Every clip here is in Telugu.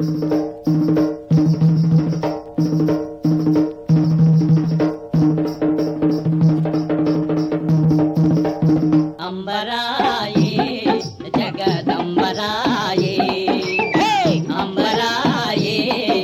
అంబరాయే జగదంబరాయే హే! అంబరాయే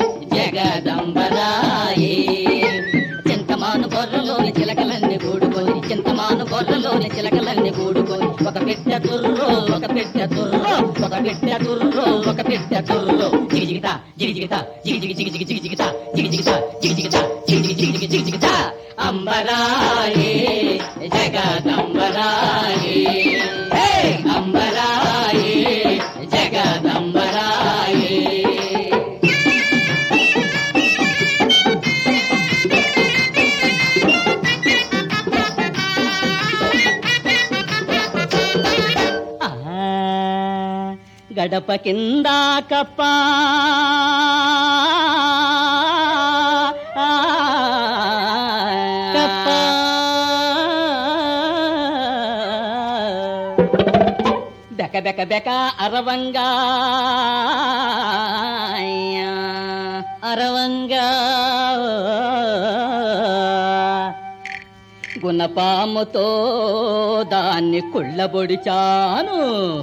జగదంబరాయే చింతమాను బొర్రలోని చిలకలన్నీ కూడుకొని చింతమాను బొర్రలోని చిలకలన్నీ కూడుకొని ఒక పెట్టె తుర్రో ఒక పెట్టె తుర్రో ఒక పెట్టె తుర్రో ఒక పెట్టె తుర్రో జిగి జిగిత జిగి జిగిత జిగి జిగి జిగి జిగి జిగి జిగిత జిగి జిగిత జిగి జిగిత జిగి జిగి జిగి జిగి జిగి జిగిత అంబరాయే జగదంబరాయే హే! అంబరాయే జగదంబరాయే ఆ, గడప కింద కప్ప కప్ప బెక బెక బెక అరవంగా అరవంగా గుణపాముతో దాన్ని కుళ్ళబొడిచాను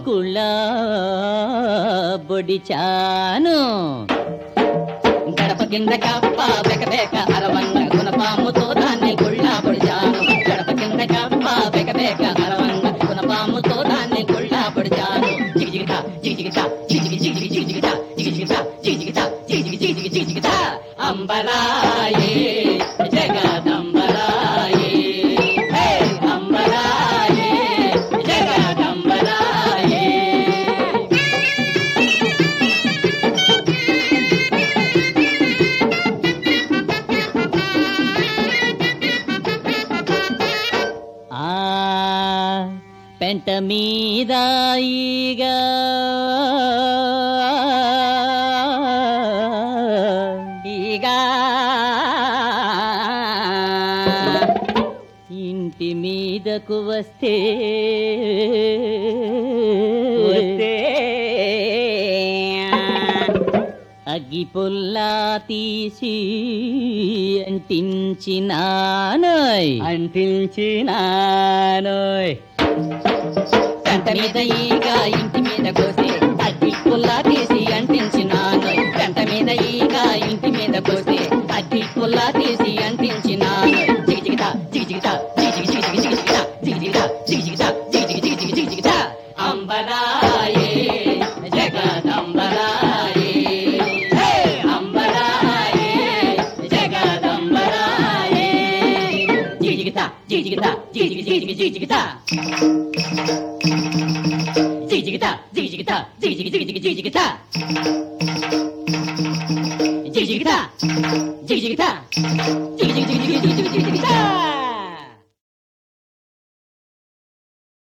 కుళ్ళబొడిచాను గడప కింద కప్ప బెక బెక అరవంగ గుణపాముతో దాన్ని కుళ్ళబొడిచాను గడప కింద కప్ప బెక బెక అరవంగ గుణపాముతో దాన్ని కుళ్ళబొడిచాను జిగి జిగిత జిగి జిగిత జిగి జిగి జిగి జిగి జిగిత జిగి జిగిత జిగి జిగిత జిగి జిగి జిగి జిగి జిగి జిగిత అంబరాయే జగదంబరాయే హే అంబరాయే జగదంబరాయే ఆ పెంట మీద ఈగా ఈగా ఇంటి మీదకు వస్తే వస్తే అగ్గి పుల్లా తీసి అంటించినానోయ్ అంటించినానోయ్ గంట మీద ఈగ ఇంటి మీద కోసి అగ్గి పుల్లా తీసి అంటించినాను గంట మీద ఈగ ఇంటి మీద కోసి అగ్గి పుల్లా తీసి అంటించినాను జిగి జిగిత జిగి జిగిత జిగి జిగి జిగి జిగి జిగిత జిగి జిగిత జిగి జిగిత జిగి జిగి జిగి జిగి జిగి జిగిత అంబరాయే జగదంబరాయే హే అంబరాయే జగదంబరాయే జిగి జిగిత జిగి జిగిత జిగి జిగి జిగి జిగి జిగి జిగిత జిగిజిగిత జిగిజిగిత జిగిజిగి జిగిజిగి జిగిజిగిత జిగిజిగిత జిగిజిగిత జిగిజిగి జిగిజిగి జిగిజిగి జిగిజిగిత